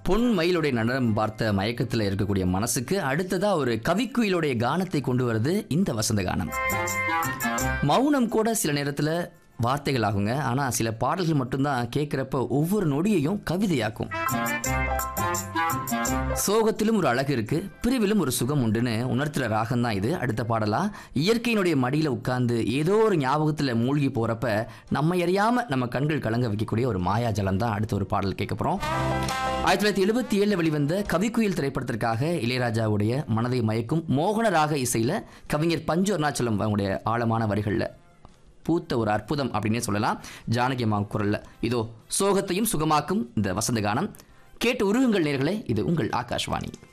பொன் மயிலுடைய நடனம் பார்த்த மயக்கத்தில் இருக்கக்கூடிய மனசுக்கு அடுத்ததா ஒரு கவிக்குயிலுடைய கானத்தை கொண்டு வருது இந்த வசந்த கானம் மௌனம் கூட சில நேரத்தில் வார்த்தைகள் ஆகுங்க ஆனால் சில பாடல்கள் மட்டும்தான் கேட்குறப்ப ஒவ்வொரு நொடியையும் கவிதையாக்கும் சோகத்திலும் ஒரு அழகு இருக்கு பிரிவிலும் ஒரு சுகம் உண்டுன்னு உணர்த்துற ராகம் தான் இது அடுத்த பாடலா இயற்கையினுடைய மடியில உட்கார்ந்து ஏதோ ஒரு ஞாபகத்துல மூழ்கி போறப்ப நம்ம அறியாம நம்ம கண்கள் கலங்க வைக்கக்கூடிய ஒரு மாயாஜலம் தான் அடுத்த ஒரு பாடல் கேட்க போறோம் ஆயிரத்தி தொள்ளாயிரத்தி எழுபத்தி ஏழுல வெளிவந்த கவிக்குயில் திரைப்படத்திற்காக இளையராஜாவுடைய மனதை மயக்கும் மோகன ராக இசையில கவிஞர் பஞ்சு அருணாச்சலம் அவங்களுடைய ஆழமான வரிகள்ல பூத்த ஒரு அற்புதம் அப்படின்னே சொல்லலாம் ஜானகி அம்மா குரல்ல இதோ சோகத்தையும் சுகமாக்கும் இந்த வசந்த கானம் கேட்டு உருகுங்கள் நேர்களே இது உங்கள் ஆகாஷ்வாணி